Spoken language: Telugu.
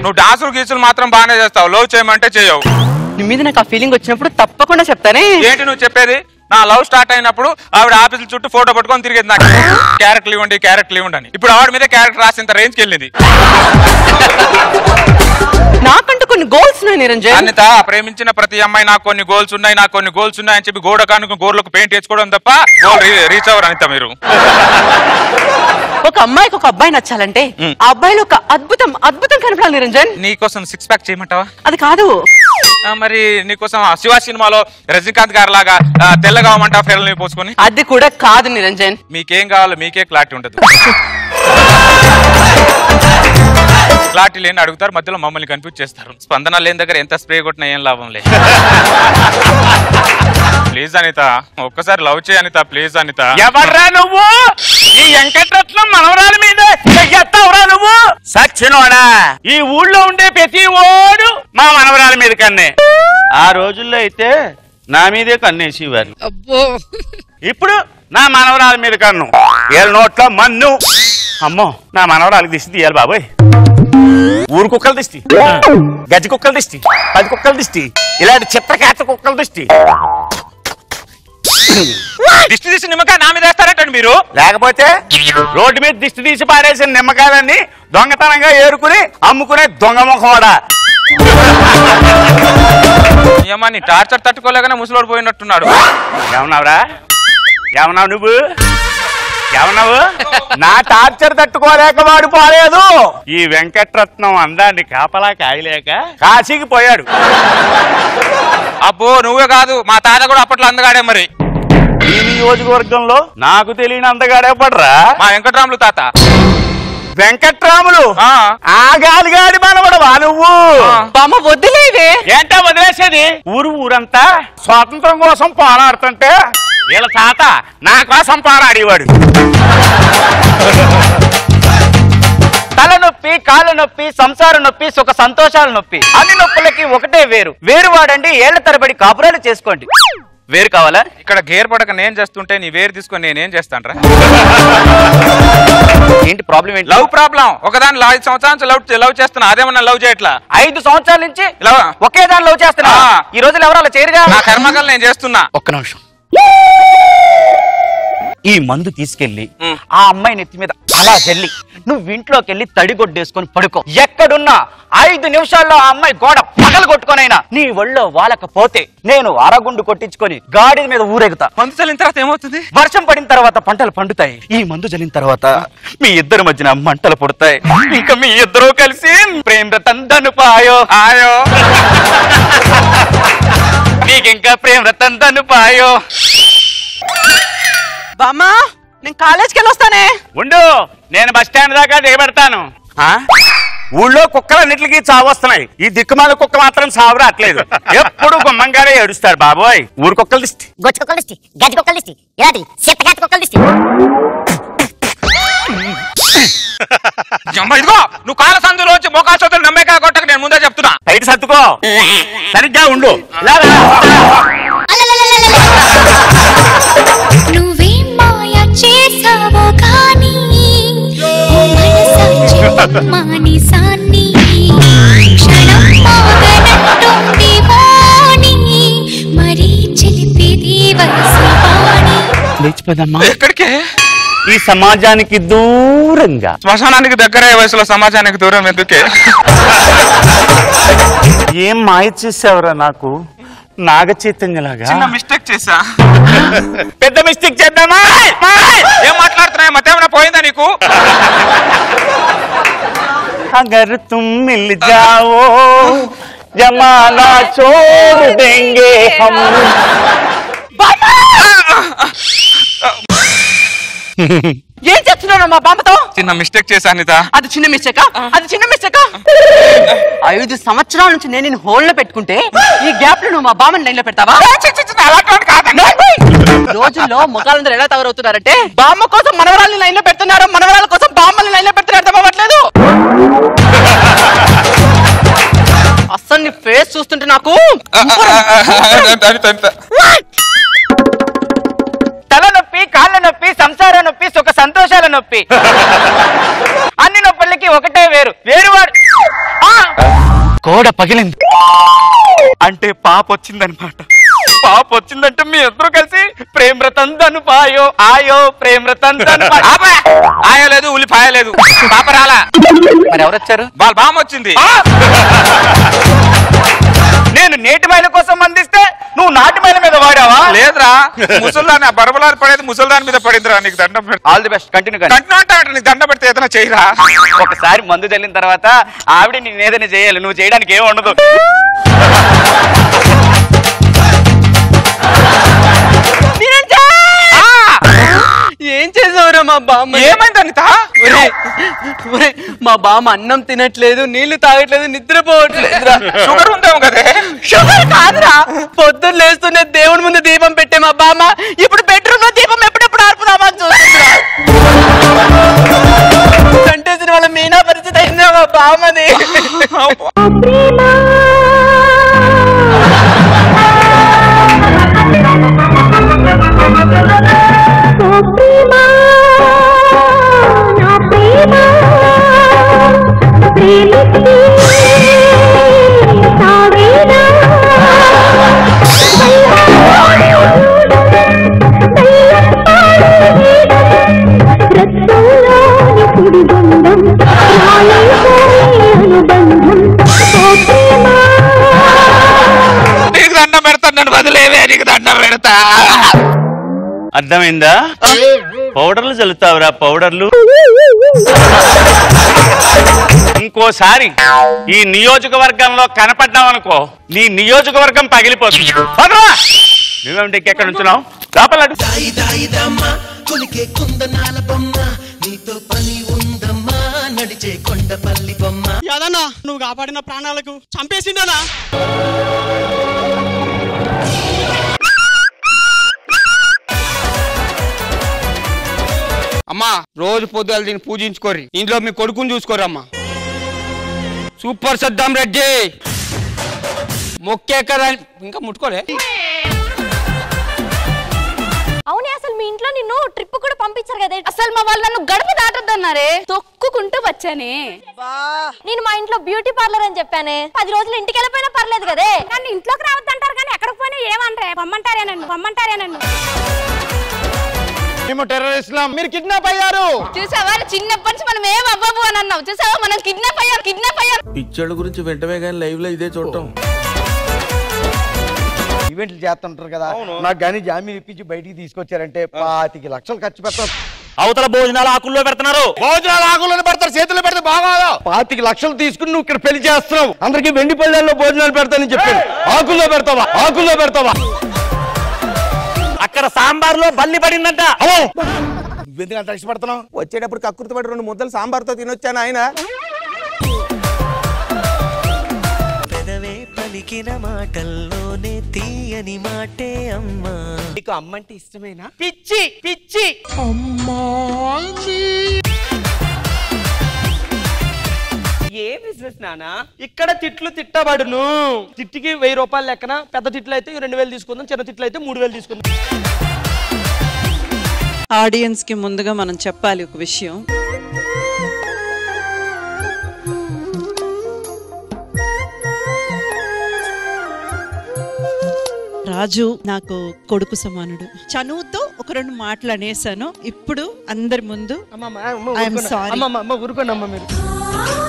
నువ్వు డాన్సులు గీసులు మాత్రం బాగానే చేస్తావు లవ్ చేయమంటే చేయవు నీ మీద నాకు ఆ ఫీలింగ్ వచ్చినప్పుడు తప్పకుండా చెప్తానే ఏంటి నువ్వు చెప్పేది నా లవ్ స్టార్ట్ అయినప్పుడు ఆవిడ ఆఫీసుల చుట్టూ ఫోటో పట్టుకొని తిరిగేది నాకు క్యారెక్టర్ ఇవ్వండి క్యారెక్టర్ ఇవ్వండి అని ఇప్పుడు ఆవిడ మీద క్యారెక్టర్ రాసేంత రేంజ్కి వెళ్ళింది నాకంటూ కొన్ని గోల్స్ ఉన్నాయి నిరంజన్ అనిత ప్రేమించిన ప్రతి అమ్మాయి నాకు కొన్ని గోల్స్ ఉన్నాయి నాకు కొన్ని గోల్స్ ఉన్నాయి అని చెప్పి గోడ కానుక గోర్లకు పెయింట్ వేసుకోవడం తప్ప గోల్ రీచ్ అవ్వరు అనిత మీరు ఒక అమ్మాయికి ఒక అబ్బాయి నచ్చాలంటే ఆ అబ్బాయిలో ఒక అద్భుతం అద్భుతం కనపడాలి నిరంజన్ నీకోసం సిక్స్ ప్యాక్ చేయమంటావా అది కాదు ఆ, మరి నీకోసం ఆ శివ సినిమాలో రజనీకాంత్ గారి లాగా ఆ, తెల్లగా అవ్వమంటా ఫెరల్ని పోసుకొని అది కూడా కాదు నిరంజన్ మీకేం కావాలో మీకే క్లారిటీ ఉండదు క్లారిటీ లేని అడుగుతారు మధ్యలో మమ్మల్ని కన్ఫ్యూజ్ చేస్తారు స్పందన లేని దగ్గర ఎంత స్ప్రే కొట్టినా ఏం లాభం లేదు ప్లీజ్ అనిత ఒక్కసారి లవ్ చేయ అనిత ప్లీజ్ అనిత ఎవర్రా నువ్వు ఈ వెంకటరత్నం మనవరాల మీద చెయ్యెత్తావురా నువ్వు సచ్చినోడా ఈ ఊళ్ళో ఉండే ప్రతి ఓడు మా మనవరాల మీద కన్నే ఆ రోజుల్లో అయితే నా మీదే కన్నేసేవారు ఇప్పుడు నా మనవరాల మీద కన్ను ఏళ్ళ నోట్లో మన్ను అమ్మో నా మనవరాలకు దిష్టి తీయాలి బాబోయ్ ఊరు కుక్కల దిష్టి గజ్జ కుక్కల దిష్టి పది కుక్కల దిష్టి ఇలాంటి చిత్రకేత కుక్కల దిష్టి దిష్టి తీసి నిమ్మకాయ నా మీద వేస్తారంటండి మీరు లేకపోతే రోడ్డు మీద దిష్టి తీసి పారేసిన నిమ్మకాయలన్నీ దొంగతనంగా ఏరుకుని అమ్ముకునే దొంగ ముఖవాడా ఏమా నీ టార్చర్ తట్టుకోలేకనే ముసలోడు పోయినట్టున్నాడు ఏమన్నావురా ఏమన్నావు నువ్వు ఏమన్నావు నా టార్చర్ తట్టుకోలేక వాడు పోలేదు ఈ వెంకట్రత్నం అందాన్ని కాపలా కాయలేక కాశీకి పోయాడు అబ్బో నువ్వే కాదు మా తాత కూడా అప్పట్లో అందగాడే మరి ఈ నియోజకవర్గంలో నాకు తెలియని అందగాడే పడరా మా వెంకటరాములు తాత వెంకట్రాములు ఆ. ఆ గాలిగాడి మనవడవా నువ్వు బామ్మ వద్దులేవే ఏంటో వదిలేసేది ఊరు ఊరంతా స్వాతంత్రం కోసం పోరాడుతుంటే వీళ్ళ తాత నా కోసం పోరాడేవాడు తలనొప్పి కాళ్ళ నొప్పి సంసార నొప్పి సుఖ సంతోషాల నొప్పి అన్ని నొప్పులకి ఒకటే వేరు వేరు వాడండి ఏళ్ల తరబడి కాపురాలు చేసుకోండి వేరు కావాలా ఇక్కడ గేర్ పడక నేను చేస్తుంటే నీ వేరు తీసుకొని నేనేం చేస్తాను ఏంటి ప్రాబ్లం ఏంటి లవ్ ప్రాబ్లం ఒకదాని ఐదు సంవత్సరాల నుంచి లవ్ లవ్ చేస్తున్నా అదేమన్నా లవ్ చేయట్లా ఐదు సంవత్సరాల నుంచి ఇలా ఒకే దాని లవ్ చేస్తున్నా ఆ. ఈ రోజులు ఎవరు అలా చేయరుగా నా కర్మకల్ నేను చేస్తున్నా ఒక్క నిమిషం ఈ మందు తీసుకెళ్లి మ్. ఆ అమ్మాయి నెత్తి మీద అలా జల్లి నువ్వు ఇంట్లోకి వెళ్ళి తడిగొడ్డేసుకొని పడుకో ఎక్కడున్నా ఐదు నిమిషాల్లో ఆ అమ్మాయి గోడ పగలు కొట్టుకొనైనా నీ ఒళ్ళో వాలకపోతే నేను అరగుండు కొట్టించుకొని గాడి మీద ఊరేగుతా మందు చల్లిన తర్వాత ఏమవుతుంది వర్షం పడిన తర్వాత పంటలు పండుతాయి ఈ మందు జల్లిన తర్వాత మీ ఇద్దరి మధ్యన మంటలు పుడతాయి ఇంకా మీ ఇద్దరు కలిసి ప్రేమ రతం పాయో ఆయో నీకింకా ప్రేమ రతం పాయో బామ్మ నేను కాలేజ్కి వెళ్ళొస్తానే ఉండు నేను బస్ స్టాండ్ దాకా దిగబెడతాను ఆ? ఊళ్ళో కుక్కలన్నిటికీ చావొస్తున్నాయి ఈ దిక్కుమాల కుక్క మాత్రం సావు రావట్లేదు ఎప్పుడు గుమ్మంగానే ఏడుస్తాడు బాబోయ్ ఊరు కుక్కలు దిష్టి గొచ్చు కుక్కల దిష్టి గజ్జి కుక్కల దిష్టి ఇలాంటి చెత్తగాత కుక్కల దిష్టి అమ్మ ఇదిగో నువ్వు కాల సందులో వచ్చి మొఖాల సోదరు నమ్మేకా కొట్టక నేను ముందే చెప్తున్నా బయట సర్దుకో సరిగ్గా ఉండు లాగా. నువ్వేం మాయ చేసావో కానీ ఓ మనసా మానిసాన్ని క్షణం మాగనట్టుంది వాణి మరీ చిలిపిది వయసు వాణి లేచిపోదమ్మా ఎక్కడికే ఈ సమాజానికి దూరంగా శ్మశానానికి దగ్గరే వయసులో సమాజానికి దూరం ఎందుకే ఏం మాయ చేసావురా నాకు నాగ చైతన్యలాగా చిన్న మిస్టేక్ చేసా పెద్ద మిస్టేక్ చేద్దామా ఏం మాట్లాడుతున్నాయి మతేమైనా పోయిందా నీకు अगर तुम मिल जाओ जमाना छोड़ देंगे हम ఏం చెప్తున్నాను మా బామ్మతో చిన్న మిస్టేక్ చేశా అనిత అది చిన్న మిస్టేకా అది చిన్న మిస్టేకా ఐదు సంవత్సరాల నుంచి నేను నేను హోల్డ్ లో పెట్టుకుంటే ఈ గ్యాప్ లో నువ్వు మా బామ్మని లైన్ లో పెడతావా రోజుల్లో ముఖాలందరూ ఎలా తయారవుతున్నారంటే బామ్మ కోసం మనవరాల్ని లైన్ లో పెడుతున్నారు మనవరాల కోసం బామ్మల్ని లైన్ లో పెడుతున్నారు అర్థం అవ్వట్లేదు అస్సలు నీ ఫేస్ చూస్తుంటే నాకు అనిత అనిత తల నొప్పి కాళ్ళ నొప్పి సంసార నొప్పి సుఖ సంతోషాల నొప్పి అన్ని నొప్పులకి ఒకటే వేరు వేరువాడు ఆ! గోడ పగిలింది అంటే పాప వచ్చిందనమాట పాప వచ్చిందంటే మీ ఇద్దరు కలిసి ప్రేమ రతం ధను పాయో ఆయో ప్రేమ రతం ధను పాయో. ఆపే! ఆయ లేదు ఉల్లిపాయ లేదు పాప రాలా మరి ఎవరు వచ్చారు వాళ్ళ బామ్మ వచ్చింది ఆ! నేను నేటి మైల కోసం అందిస్తే నువ్వు నాటి మైల మీద వాడావా లేదురా ముసల్దాని ఆ బరబలాలు పడేది ముసల్దాని మీద పడిందిరా నీకు దండం పెడితే ఆల్ ది బెస్ట్ కంటిన్యూ కానీ కంటిన్యూ అంటే నీకు దండం పెడితే ఏదైనా చేయరా ఒకసారి మందు తెల్లిన తర్వాత ఆవిడ నేను ఏదైనా చేయాలి నువ్వు చేయడానికి ఏం ఉండదు ఏం చేసావురా మా బామ్మ ఏమైంది అనిత ఒరేయ్, ఒరేయ్, మా బామ్మ అన్నం తినట్లేదు నీళ్లు తాగట్లేదు నిద్రపోవట్లేదురా షుగర్ ఉందేమో కదే షుగర్ కాదురా పొద్దున్న లేస్తూనే దేవుడి ముందు దీపం పెట్టే మా బామ్మ ఇప్పుడు బెడ్రూమ్ లో దీపం ఎప్పుడెప్పుడు ఆర్పుదామా అని చూస్తుందిరా కంటేసిన వాళ్ళ మీనా పరిస్థితి అయిందా మా బామ్మది నీకు దండం పెడతాను నన్ను వదిలేవే నీకు దండం పెడతా అర్థమైందా పౌడర్లు చల్లుతావురా పౌడర్లు ఇంకోసారి ఈ నియోజకవర్గంలో కనపడ్డావనుకో నీ నియోజకవర్గం పగిలిపోతుంది పదరా! నువ్వేమిటి ఎక్కడ ఉంచున్నావు లోపల అడుగు. దాయి దాయి దమ్మ కొలికే కుందనాల బొమ్మ నీతో పని ఉందమ్మా నడిచే కొండపల్లి బొమ్మ యాదన్నా నువ్వు కాపాడిన ప్రాణాలకు చంపేసిండనా అమ్మా రోజు పొద్దులు దీన్ని పూజించుకోరి ఇంట్లో మీ కొడుకుని చూసుకోరమ్మా సూపర్ సద్దాం రెడ్డి మొక్కేకరా ఇంకా ముట్టుకోలే అవునే అసలు మీ ఇంట్లో నిన్ను ట్రిప్ కూడా పంపించారు కదా అసలు మా వాళ్ళు నన్ను గడప దాటొద్దన్నారే తొక్కుకుంటూ వచ్చానే నేను మా ఇంట్లో బ్యూటీ పార్లర్ అని చెప్పానే పది రోజులు ఇంటికి వెళ్ళిపోయినా పర్లేదు కదే నన్ను ఇంట్లోకి రావద్దంటారు కానీ ఎక్కడికి పోయినా ఏమంటారే పొమ్మంటారే నన్ను పొమ్మంటారే నన్ను మేము టెర్రరిస్టులం మీరు కిడ్నాప్ అయ్యారు చూసావా చిన్నప్పటి నుంచి మనం ఏం అవ్వము అని అన్నావు చూసావా మనం కిడ్నాప్ అయ్యాం కిడ్నాప్ అయ్యాం పిక్చర్ల గురించి వెంటనే కానీ లైవ్ లో ఇదే చూడటం ఈవెంట్లు చేస్తుంటారు కదా నాకు కానీ జామీన్ ఇప్పించి బయటికి తీసుకొచ్చారంటే పాతికి లక్షలు ఖర్చు పెడతాం అవతల భోజనాలు ఆకుల్లో పెడుతున్నారు భోజనాలు ఆకులను పెడతారు చేతులు పెడితే బాగా పాతికి లక్షలు తీసుకుని నువ్వు ఇక్కడ పెళ్లి చేస్తున్నావు అందరికి వెండి పళ్ళల్లో భోజనాలు పెడతానని చెప్పాను ఆకుల్లో పెడతావా ఆకుల్లో పెడతావా అక్కడ సాంబార్లో బల్లి పడిందంట ఎందుకు అంత ఇష్టపడుతున్నావు వచ్చేటప్పుడు కక్కుర్తి పడి రెండు ముద్దలు సాంబార్తో తినొచ్చాను ఆయన పెదవే పలికిన మాటల్లోనే తీయని మాటే అమ్మా నీకు అమ్మంటే ఇష్టమేనా పిచ్చి పిచ్చి ఏ బిజినెస్ నానా ఇక్కడ తిట్లు తిట్టబడును తిట్టికి వెయ్యి రూపాయలు లెక్కన పెద్ద తిట్లు అయితే రెండు వేలు తీసుకుందాం చిన్న తిట్లు అయితే మూడు వేలు తీసుకుందాం ఆడియన్స్ కి ముందుగా మనం చెప్పాలి ఒక విషయం రాజు నాకు కొడుకు సమానుడు చనువుతో ఒక రెండు మాటలు అనేసాను ఇప్పుడు అందరి ముందు ఐఎమ్ సారీ అమ్మమ్మ ఊరుకోండి అమ్మ మీరు